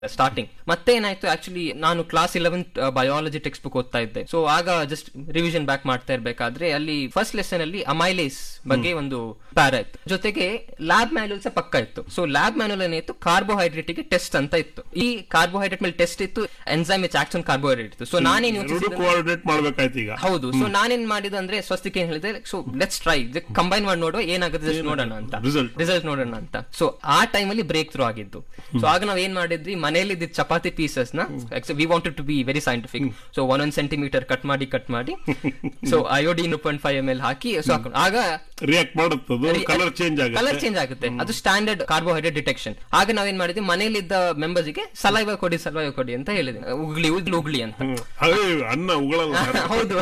Starting ಮತ್ತೆ ಏನಾಯ್ತು actually ನಾನು class eleventh biology text book ಓದ್ತಾ ಇದ್ದೆ ಸೊ ಆಗ ಜಸ್ಟ್ ರಿವಿಷನ್ ಬ್ಯಾಕ್ ಮಾಡ್ತಾ ಇರ್ಬೇಕಾದ್ರೆ ಅಲ್ಲಿ ಫಸ್ಟ್ ಲೆಸನ್ ಅಲ್ಲಿ ಅಮೈಲೇಸ್ ಬಗ್ಗೆ ಒಂದು ಪ್ಯಾರ ಇತ್ತು ಜೊತೆಗೆ ಲ್ಯಾಬ್ ಮ್ಯಾನುವಲ್ ಸಹ ಪಕ್ಕ ಇತ್ತು ಸೊ ಲ್ಯಾಬ್ ಮ್ಯಾನುವಲ್ ಏನಿತ್ತು ಕಾರ್ಬೋಹೈಡ್ರೇಟ್ ಗೆ ಟೆಸ್ಟ್ ಅಂತ ಇತ್ತು ಈ ಕಾರ್ಬೋಹೈಡ್ರೇಟ್ ಮೇಲೆ ಟೆಸ್ಟ್ ಇತ್ತು ಎನ್ಸೈಮ್ ಇಚ್ ಆಕ್ಸನ್ ಕಾರ್ಬೋಹೈಡ್ರೇಟ್ ಇತ್ತು ಸೊ ನಾನೇನ್ ಎರಡು ಯೋಚಿಸಿದೆ ಕೋಆರ್ಡಿನೇಟ್ ಮಾಡ್ಬೇಕಾಯ್ತು ಈಗ ಹೌದು ಸೊ ನಾನೇನ್ ಮಾಡಿದ ಅಂದ್ರೆ ಸ್ವಸ್ತಿಕೆ ಏನ್ ಹೇಳಿದೆ ಸೊ ಲೆಟ್ಸ್ ಟ್ರೈ ಕಂಬೈನ್ ಮಾಡಿ ನೋಡುವ ಏನಾಗುತ್ತೆ just ನೋಡೋಣ ಅಂತ Result. ರಿಸಲ್ಟ್ ನೋಡೋಣ ಅಂತ ಸೊ ಆ ಟೈಮ್ ಅಲ್ಲಿ ಬ್ರೇಕ್ ಥ್ರೂ ಆಗಿದ್ದು ಸೊ ಆಗ ನಾವ್ ಏನ್ ಮಾಡಿದ್ವಿ ಮನೆಯಲ್ಲಿ ಇದ್ದಿದ್ದ ಚಪಾತಿ ಪೀಸಸ್ ನ we wanted to be very scientific so ಒಂದೊಂದ್ ಸೆಂಟಿಮೀಟರ್ ಕಟ್ ಮಾಡಿ ಕಟ್ ಮಾಡಿ so iodine point five M L ಹಾಕಿ ಸೊ ಆಗ ರಿಯಾಕ್ಟ್ ಮಾಡುತ್ತದು ಕಲರ್ ಚೇಂಜ್ ಕಲರ್ ಆಗುತ್ತೆ ಚೇಂಜ್ ಆಗುತ್ತೆ ಅದು ಸ್ಟ್ಯಾಂಡರ್ಡ್ ಕಾರ್ಬೋಹೈಡ್ರೇಟ್ ಡಿಟೆಕ್ಷನ್ ಆಗ ನಾವೇನ್ ಮಾಡಿದ್ವಿ ಮನೆಯಲ್ಲಿದ್ದ ಮೆಂಬರ್ಸ್ ಗೆ ಸಲೈವ ಕೊಡಿ ಸಲೈವ ಕೊಡಿ ಅಂತ ಹೇಳಿದ್ವಿ ಉಗ್ಲಿ ಉಗ್ಲಿ ಉಗ್ಲಿ ಅಂತ ಹ್ಮ್. ಅದೇ ಅನ್ನ ಉಗಳಲ್ಲ ಹೌದು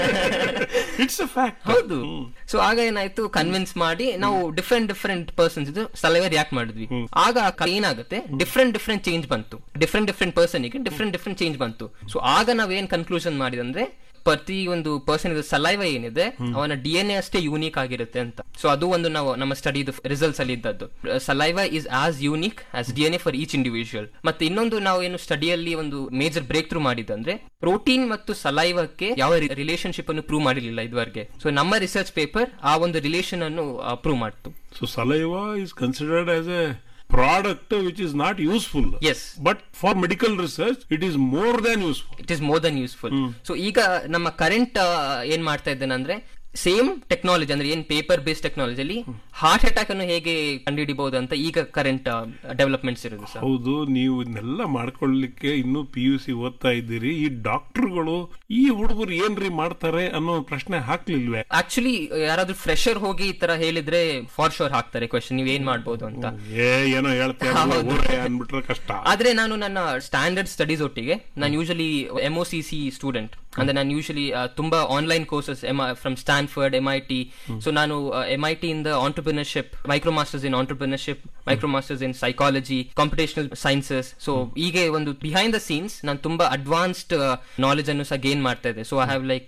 ಇಟ್ಸ್ ಅ ಫ್ಯಾಕ್ಟ್ ಹೌದು ಸೊ ಆಗ ಏನಾಯ್ತು ಕನ್ವಿನ್ಸ್ ಮಾಡಿ ನಾವು ಡಿಫ್ರೆಂಟ್ ಡಿಫ್ರೆಂಟ್ ಪರ್ಸನ್ಸ್ ಇದು ಸಲಹೆ ರಿಯಾಕ್ಟ್ ಮಾಡಿದ್ವಿ ಆಗ ಆ ಕ- ಏನಾಗುತ್ತೆ ಡಿಫ್ರೆಂಟ್ ಡಿಫ್ರೆಂಟ್ ಚೇಂಜ್ ಬಂತು ಡಿಫ್ರೆಂಟ್ ಡಿಫ್ರೆಂಟ್ ಪರ್ಸನ್ ಗೆ ಡಿಫ್ರೆಂಟ್ ಡಿಫ್ರೆಂಟ್ ಚೇಂಜ್ ಬಂತು ಸೊ ಆಗ ನಾವ್ ಏನ್ ಕನ್ಕ್ಲೂಷನ್ ಮಾಡಿದಂದ್ರೆ ಪ್ರತಿ ಒಂದು ಪರ್ಸನ್ ಸಲೈವ ಏನಿದೆ ಅವನ ಡಿ ಎನ್ ಎ ಅಷ್ಟೇ ಯೂನಿಕ್ ಆಗಿರುತ್ತೆ ಅಂತ ಸೊ ಅದು ಒಂದು ನಾವು ನಮ್ಮ ಸ್ಟಡಿ ರಿಸಲ್ಟ್ಸ್ ಅಲ್ಲಿ ಇದ್ದದ್ದು saliva is as unique as D N A for each individual ಮತ್ತೆ ಇನ್ನೊಂದು ನಾವು ಏನು ಸ್ಟಡಿಯಲ್ಲಿ ಒಂದು ಮೇಜರ್ ಬ್ರೇಕ್ ಥ್ರೂ ಮಾಡಿದಂದ್ರೆ ಪ್ರೋಟೀನ್ ಮತ್ತು ಸಲೈವಕ್ಕೆ ಯಾವ ರಿಲೇಶನ್ಶಿಪ್ ಅನ್ನು ಪ್ರೂವ್ ಮಾಡಿರಲಿಲ್ಲ ಇದುವರೆಗೆ ಸೊ ನಮ್ಮ ರಿಸರ್ಚ್ ಪೇಪರ್ ಆ ಒಂದು ರಿಲೇಶನ್ ಅನ್ನು ಪ್ರೂವ್ ಮಾಡ್ತು so saliva is considered as a product which is not useful as but for medical research it is more than useful it is more than useful so ಈಗ ನಮ್ಮ current ಏನ್ ಮಾಡ್ತಾ ಇದ್ದೇನೆ ಅಂದ್ರೆ ಸೇಮ್ ಟೆಕ್ನಾಲಜಿ ಅಂದ್ರೆ ಏನ್ paper based ಟೆಕ್ನಾಲಜಿಯಲ್ಲಿ heart attack ಅನ್ನು ಹೇಗೆ ಕಂಡುಹಿಡಿಬಹುದು ಅಂತ ಈಗ ಕರೆಂಟ್ ಡೆವಲಪ್ಮೆಂಟ್ಸ್ ಇರೋದು ಸರ್ ಹೌದು ನೀವು ಇದನ್ನೆಲ್ಲ ಮಾಡ್ಕೊಳ್ಳಿಕ್ಕೆ ಇನ್ನು ಪಿ ಯು ಸಿ ಓದ್ತಾ ಇದ್ದೀರಿ ಈ ಡಾಕ್ಟರ್ಗಳು ಈ ಹುಡುಗರು ಏನ್ರಿ ಮಾಡ್ತಾರೆ ಅನ್ನೋ ಪ್ರಶ್ನೆ ಹಾಕ್ಲಿಲ್ವೇ ಆಕ್ಚುಲಿ ಯಾರಾದ್ರೂ ಫ್ರೆಶರ್ ಹೋಗಿ ಈ ತರ ಹೇಳಿದ್ರೆ ಫಾರ್ ಶೋರ್ ಹಾಕ್ತಾರೆ ಕ್ವಶನ್ ನೀವ್ ಏನ್ ಮಾಡ್ಬೋದು ಅಂತ ಏ ಏನೋ ಹೇಳ್ತಾರೆ ಊರೇ ಅನ್ಬಿಟ್ರೆ ಕಷ್ಟ ಆದ್ರೆ ನಾನು ನನ್ನ ಸ್ಟ್ಯಾಂಡರ್ಡ್ ಸ್ಟಡೀಸ್ ಒಟ್ಟಿಗೆ ನಾನು usually M O C C student ಅಂದ್ರೆ ನಾನು ಯೂಶಲಿ ತುಂಬಾ online courses from Stanford M I T so ನಾನು ಎಂ ಐ ಟಿ ಇಂದ entrepreneurship micro masters in entrepreneurship micro masters in psychology computational sciences so ಹೀಗೆ ಒಂದು behind the scenes ನಾನು ತುಂಬಾ advanced knowledge ಅನ್ನು ಸಹ ಗೇನ್ ಮಾಡ್ತಾ ಇದ್ದೆ so I have like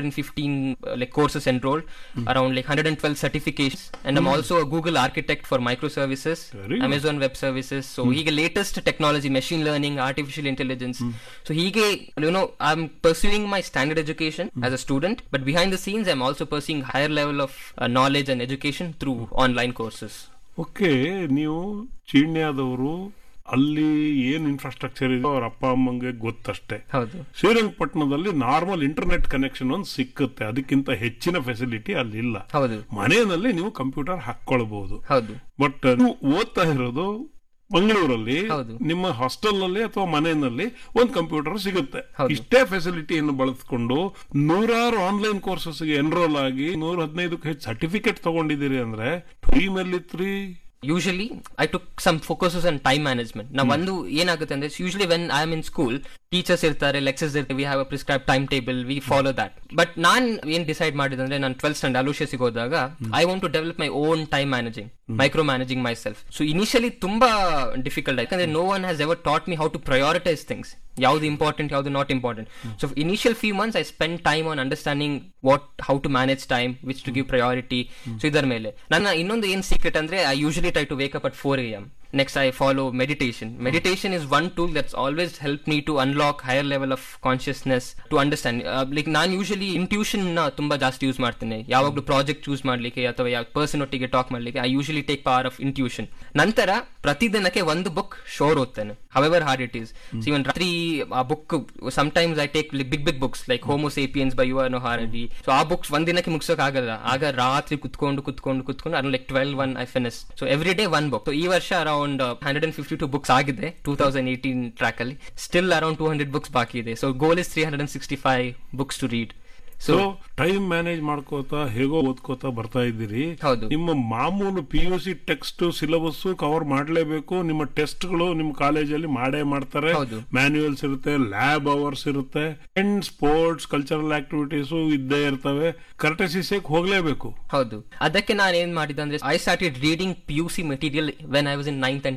315 like courses enrolled around like 112 certifications and i'm also a google architect for microservices Very good. amazon web services so hige latest technology machine learning artificial intelligence so hige you know i'm pursuing my standard education as a student but behind the scenes i'm also pursuing higher level of uh, knowledge and education through online courses okay ನೀವು ಚೀಣ್ಯಾದವರು ಅಲ್ಲಿ ಏನ್ infrastructure ಇದೆ ಅವ್ರ ಅಪ್ಪ ಅಮ್ಮಂಗೆ ಗೊತ್ತಷ್ಟೇ ಹೌದು ಶ್ರೀರಂಗಪಟ್ಟಣದಲ್ಲಿ normal internet connection ಒಂದು ಸಿಕ್ಕುತ್ತೆ ಅದಕ್ಕಿಂತ ಹೆಚ್ಚಿನ ಫೆಸಿಲಿಟಿ ಅಲ್ಲಿ ಇಲ್ಲ ಹೌದು ಮನೆಯಲ್ಲಿ ನೀವು ಕಂಪ್ಯೂಟರ್ ಹಾಕೊಳ್ಬಹುದು ಹೌದು ಬಟ್ ನೀವು ಓದ್ತಾ ಇರೋದು ಮಂಗಳೂರಲ್ಲಿ ಹೌದು. ನಿಮ್ಮ ಹಾಸ್ಟೆಲ್ ನಲ್ಲಿ ಅಥವಾ ಮನೆಯಲ್ಲಿ ಒಂದು ಕಂಪ್ಯೂಟರ್ ಸಿಗುತ್ತೆ ಹೌದು. ಇಷ್ಟೇ ಫೆಸಿಲಿಟಿಯನ್ನು ಬಳಸ್ಕೊಂಡು ನೂರಾರು ಆನ್ಲೈನ್ ಕೋರ್ಸಸ್ ಗೆ ಎನ್ರೋಲ್ ಆಗಿ ನೂರ ಹದಿನೈದಕ್ಕೆ ಹೆಚ್ಚು ಸರ್ಟಿಫಿಕೇಟ್ ತಗೊಂಡಿದ್ದೀರಿ ಅಂದ್ರೆ ಫ್ರೀ ಮೇಲಿತ್ರಿ usually I took some focuses and time management ನಾವು ಒಂದು ಏನಾಗುತ್ತೆ ಅಂದ್ರೆ usually when I am in school teachers ಇರ್ತಾರೆ ಲೆಕ್ಚರ್ಸ್ ಇರ್ತಾರೆ we have a prescribed time table we follow that but ನಾನ್ ಏನ್ ಡಿಸೈಡ್ ಮಾಡಿದಂದ್ರೆ ನಾನು ಟ್ವೆಲ್ತ್ ಸ್ಟ್ಯಾಂಡ್ ಅಲೋಷಿಯಸ್ಗೆ ಹೋದಾಗ I want to develop my own time managing micro managing myself so initially ತುಂಬಾ difficult ಯಾಕಂದ್ರೆ no one has ever taught me how to prioritise things ಯಾವ್ದು important ಯಾವ್ದು not important so initial few months I spend time on understanding what how to manage time which to give priority so ಇದರ ಮೇಲೆ ನನ್ನ ಇನ್ನೊಂದು ಏನ್ secret ಅಂದ್ರೆ I usually try to wake up at four A M next I follow meditation meditation is one tool that's always help me to unlock higher level of consciousness to understand like ನಾನು usually intuition ನ ತುಂಬಾ ಜಾಸ್ತಿ use ಮಾಡ್ತೇನೆ ಯಾವಾಗಲೂ project choose ಮಾಡ್ಲಿಕ್ಕೆ ಅಥವಾ ಯಾವ person ಒಟ್ಟಿಗೆ ಟಾಕ್ ಮಾಡ್ಲಿಕ್ಕೆ I usually take power of intuition ನಂತರ ಪ್ರತಿದಿನಕ್ಕೆ ಒಂದು ಬುಕ್ ಶೋರ್ ಓದ್ತೇನೆ however hard it is even ರಾತ್ರಿ ಆ book times I take big big books like Homo Sapiens by Yuval Harari so ಆ ಬುಕ್ಸ್ ಒಂದಿನಕ್ಕೆ ಮುಗಿಸೋಕ್ ಆಗಲ್ಲ ಆಗ ರಾತ್ರಿ ಕುತ್ಕೊಂಡು ಕುತ್ಕೊಂಡು ಕುತ್ಕೊಂಡು around like twelve one I finish so every day one book so ಈ ವರ್ಷ around hundred and fifty two books ಆಗಿದೆ ಟೂ ತೌಸಂಡ್ ಏಯ್ಟೀನ್ ಟ್ರ್ಯಾಕ್ ಅಲ್ಲಿ still around two hundred books ಬಾಕಿ ಇದೆ so goal is three hundred and sixty five books to read so time manage ಮಾಡ್ಕೋತಾ ಹೇಗೋ ಓದ್ಕೋತಾ ಬರ್ತಾ ಇದ್ದೀರಿ ಹೌದು. ನಿಮ್ಮ ಮಾಮೂಲು P U C text syllabus cover ಮಾಡಲೇಬೇಕು ನಿಮ್ಮ ಟೆಸ್ಟ್ಗಳು ನಿಮ್ಮ ಕಾಲೇಜಲ್ಲಿ ಮಾಡೇ ಮಾಡ್ತಾರೆ ಹೌದು. ಮ್ಯಾನ್ಯುಯಲ್ಸ್ ಇರುತ್ತೆ ಲ್ಯಾಬ್ ಅವರ್ಸ್ ಇರುತ್ತೆ ಅಂಡ್ ಸ್ಪೋರ್ಟ್ಸ್ ಕಲ್ಚರಲ್ ಆಕ್ಟಿವಿಟೀಸ್ ಇದ್ದೇ ಇರ್ತವೆ ಕರ್ಟಸಿಸಕ್ ಹೋಗ್ಲೇಬೇಕು ಹೌದು ಅದಕ್ಕೆ ನಾನು ಏನ್ ಮಾಡಿದೆ ಅಂದ್ರೆ I started reading P U C material when I was in ninth and tenth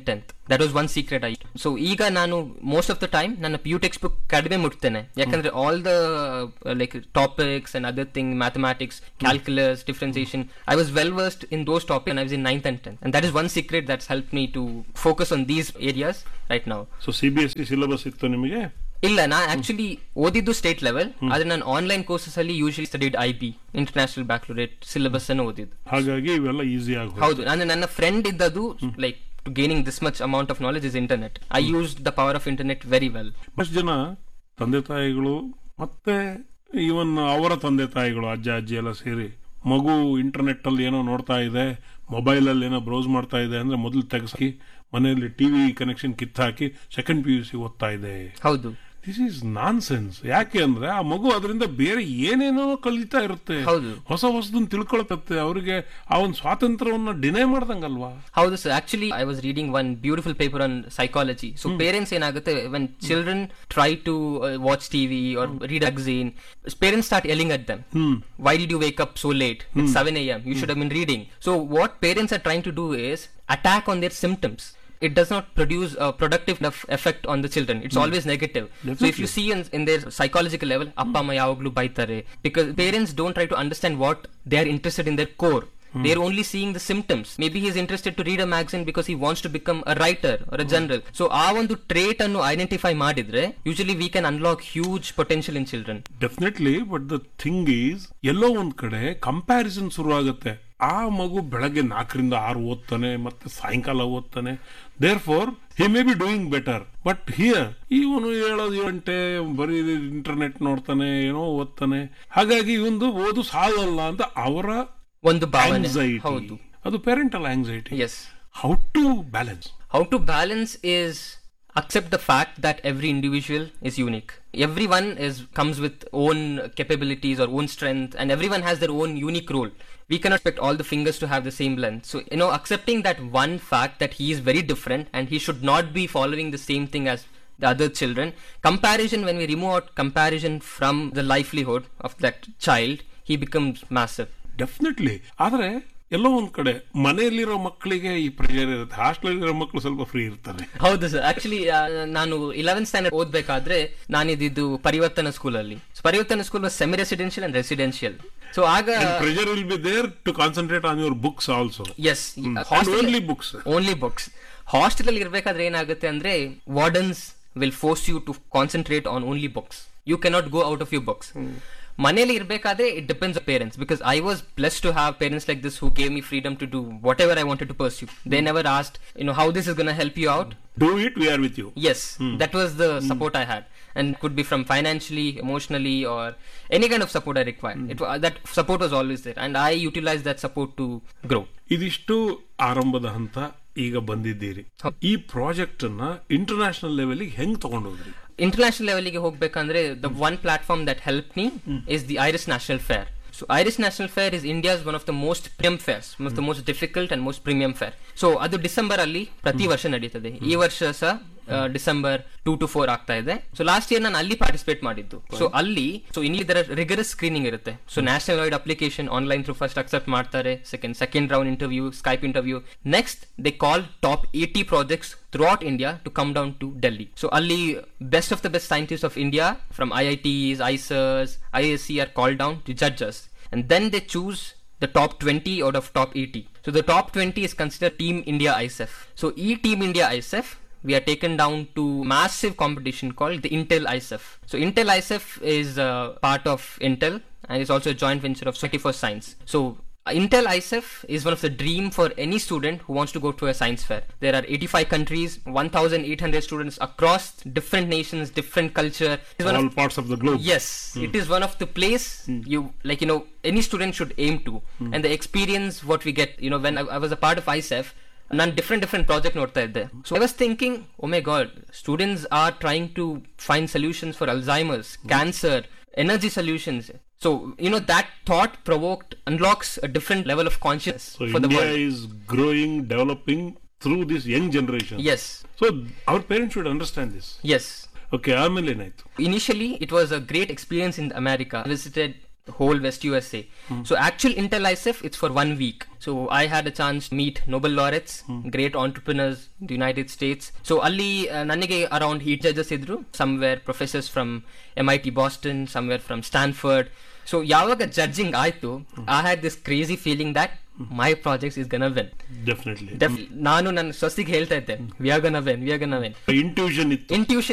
that was one secret I so ಈಗ ನಾನು ಮೋಸ್ಟ್ ಆಫ್ ದ ಟೈಮ್ ನನ್ನ ಪಿ ಯು ಟೆಕ್ಸ್ಟ್ ಬುಕ್ ಕಡಿಮೆ ಮುಟ್ತೇನೆ ಯಾಕಂದ್ರೆ all the like topics and other thing mathematics calculus differentiation I was well versed in those topic I was in ninth and tenth and that is one secret that's help me to focus on these areas right now so C B S C syllabus ಇತ್ತು ನಿಮಗೆ ಇಲ್ಲ ನಾನು actually ಓದಿದ್ದು state level ಆದ್ರೆ ನಾನು online courses ಅಲ್ಲಿ usually studied I B international baccalaureate syllabus ಅನ್ನು ಓದಿದ್ದು ಹಾಗಾಗಿ ಇವೆಲ್ಲ ಈಸಿ ಆಗಿ ಹೌದು ನಾನು ನನ್ನ ಫ್ರೆಂಡ್ ಇದ್ದದ್ದು like to gaining this much amount of knowledge is internet I use the power of internet very well ಬಹಳಷ್ಟು ಜನ ತಂದೆ ತಾಯಿಗಳು ಮತ್ತೆ ಇವನ್ ಅವರ ತಂದೆ ತಾಯಿಗಳು ಅಜ್ಜ ಅಜ್ಜಿ ಎಲ್ಲ ಸೇರಿ ಮಗು ಇಂಟರ್ನೆಟ್ ಅಲ್ಲಿ ಏನೋ ನೋಡ್ತಾ ಇದೆ ಮೊಬೈಲ್ ಅಲ್ಲಿ ಏನೋ ಬ್ರೌಸ್ ಮಾಡ್ತಾ ಇದೆ ಅಂದ್ರೆ ಮೊದಲು ತೆಗೆಸಿ ಮನೆಯಲ್ಲಿ ಟಿವಿ ಕನೆಕ್ಷನ್ ಕಿತ್ತಾಕಿ ಸೆಕೆಂಡ್ ಪಿ ಯು ಸಿ ಓದ್ತಾ ಇದೆ ಹೌದು ದಿಸ್ ಈಸ್ ನಾನ್ ಸೆನ್ಸ್ ಯಾಕೆ ಅಂದ್ರೆ ಆ ಮಗು ಅದರಿಂದ ಬೇರೆ ಏನೇನೋ ಕಲಿತಾ ಇರುತ್ತೆ ಹೌದು. ಹೊಸ ಹೊಸದನ್ನ ತಿಳ್ಕೊಳಕತ್ತೆ ಅವರಿಗೆ ಆ ಒಂದು ಸ್ವಾತಂತ್ರ್ಯವನ್ನ ಡಿನೈ ಮಾಡ್ದಂಗಲ್ವಾ ಹೌದು sir actually I was reading one beautiful paper on psychology so parents ಏನಾಗುತ್ತೆ when children try to watch TV or read magazine parents start yelling at them why did you wake up so late it's 7 a.m you should have been reading so what parents are trying to do is attack on their symptoms it does not produce a productive enough effect on the children it's always negative so if you see in, in their psychological level appa amma yavaglu baitare because parents don't try to understand what they are interested in their core they're only seeing the symptoms maybe he's interested to read a magazine because he wants to become a writer or a general so ಆ ಒಂದು trait ಅನ್ನು identify ಮಾಡಿದ್ರೆ usually we can unlock huge potential in children definitely but the thing is ಎಲ್ಲೋ ಒಂದ್ ಕಡೆ comparison ಶುರು ಆಗುತ್ತೆ ಆ ಮಗು ಬೆಳಗ್ಗೆ ನಾಲ್ಕರಿಂದ ಆರು ಓದ್ತಾನೆ ಮತ್ತೆ ಸಾಯಂಕಾಲ ಓದ್ತಾನೆ therefore he may be doing better but here ಇವನು ಹೇಳೋದು ಗಂಟೆ ಬರೀ ಇಂಟರ್ನೆಟ್ ನೋಡ್ತಾನೆ ಏನೋ ಓದ್ತಾನೆ ಹಾಗಾಗಿ ಇವೊಂದು ಓದು ಸಾಲಲ್ಲ ಅಂತ ಅವರ ಒಂದು ಭಾವನೆ ಆಂಗ್ಸೈಟಿ ಹೌದು ಅದು parental anxiety yes how to balance how to balance is accept the fact that every individual is unique everyone is comes with own capabilities or own strength and everyone has their own unique role we cannot expect all the fingers to have the same length so you know accepting that one fact that he is very different and he should not be following the same thing as the other children comparison when we remove out comparison from the livelihood of that child he becomes massive definitely ಆದ್ರೆ ಎಲ್ಲೋ ಒಂದ್ ಕಡೆ ಮನೆಯಲ್ಲಿರೋ ಮಕ್ಕಳಿಗೆ ಈ pressure ಇರುತ್ತೆ hostel ಮಕ್ಕಳು ಸ್ವಲ್ಪ ಫ್ರೀ ಇರ್ತಾರೆ ಹೌದು ಸರ್ ಆಕ್ಚುಲಿ ನಾನು ಇಲೆವೆಂತ್ ಸ್ಟ್ಯಾಂಡರ್ಡ್ ಓದ್ಬೇಕಾದ್ರೆ ನಾನಿದ್ದು ಪರಿವರ್ತನ ಸ್ಕೂಲ್ ಅಲ್ಲಿ So, Parivarthana school semi residential and residential so ಆಗ pressure will be there to concentrate on your books also yes only books only books hostel ಅಲ್ಲಿ ಇರ್ಬೇಕಾದ್ರೆ ಏನಾಗುತ್ತೆ ಅಂದ್ರೆ wardens will force you to concentrate on only books you cannot go out of you books ಮನೇಲಿ ಇರ್ಬೇಕಾದ್ರೆ it depends parents because I was bless to have parents like this who gave me freedom to do whatever I wanted to pursue they never asked you know how this is gonna help you out do it we are with you Yes, that was the support I had, and could be from financially, emotionally, or any kind of support I required. It wa- that support was always there, and I utilized that support to grow. ಇದಿಷ್ಟು ಆರಂಭದ ಹಂತ ಈಗ ಬಂದಿದ್ದೀರಿ ಈ project ಅನ್ನ international level ಹೆಂಗ್ ತಗೊಂಡೋದ್ರಿ international ಲೆವೆಲ್ಗೆ ಹೋಗ್ಬೇಕಂದ್ರೆ the one platform that help me is the IRIS national fair so IRIS national fair is India's one of the most premium fairs one of the most difficult and most premium fair so ಅದು December ಅಲ್ಲಿ ಪ್ರತಿ ವರ್ಷ ನಡೀತದೆ ಈ ವರ್ಷ ಸಹ December two to four ಆಗ್ತಾ ಇದೆ ಸೊ ಲಾಸ್ಟ್ ಇಯರ್ ನಾನು ಅಲ್ಲಿ ಪಾರ್ಟಿಸಿಪೇಟ್ ಮಾಡಿದ್ದು ಸೊ ಅಲ್ಲಿ ಸೊ ಇನ್ ಇದರ ರಿಗರಸ್ ಸ್ಕ್ರೀನಿಂಗ್ ಇರುತ್ತೆ so national wide application online through first accept ಮಾಡ್ತಾರೆ second second round interview Skype interview next they call top eighty projects throughout India to come down to Delhi so ಅಲ್ಲಿ best of the best scientist of India from IITs IISERs I S C R call down to judges and then they choose the top 20 out of top 80. So the top 20 is considered Team India ISF. So E Team India ISF, we are taken down to massive competition called the Intel ISF. So Intel ISF is uh, part of Intel and is also a joint venture of 21st Science. So Intel ISF is one of the dream for any student who wants to go to a science fair. There are 85 countries, 1,800 students across different nations, different culture. It's one of all parts of the globe Yes, it is one of the place you like. You know, any student should aim to, and the experience what we get. You know, when I, I was a part of ISEF, ನಾನು different different project ನೋಡ್ತಾ ಇದ್ದೆ so I was thinking oh my God students are trying to find solutions for Alzheimer's cancer energy solutions so you know that thought provoked unlocks a different level of conscious so for the India world is growing developing through this young generation yes so our parents should understand this yes okay ಆಮೇಲೆ ಏನಾಯ್ತು Initially, it was a great experience in America. I visited whole West USA. So actual Intel ISEF, it's for one week. So I had a chance to meet Nobel laureates, great entrepreneurs in the United States. So ಅಲ್ಲಿ ಆ, ನನಗೆ around eight judges ಇದ್ರು somewhere professors from M I T Boston somewhere from Stanford so ಯಾವಾಗ judging ಆಯ್ತು I had this crazy feeling that my project is gonna win definitely ನಾನು ನನ್ನ ಸೊಸಿಗೆ ಹೇಳ್ತಾ ಇದ್ದೆ we are gonna win we are gonna win intuition ಇತ್ತು intuition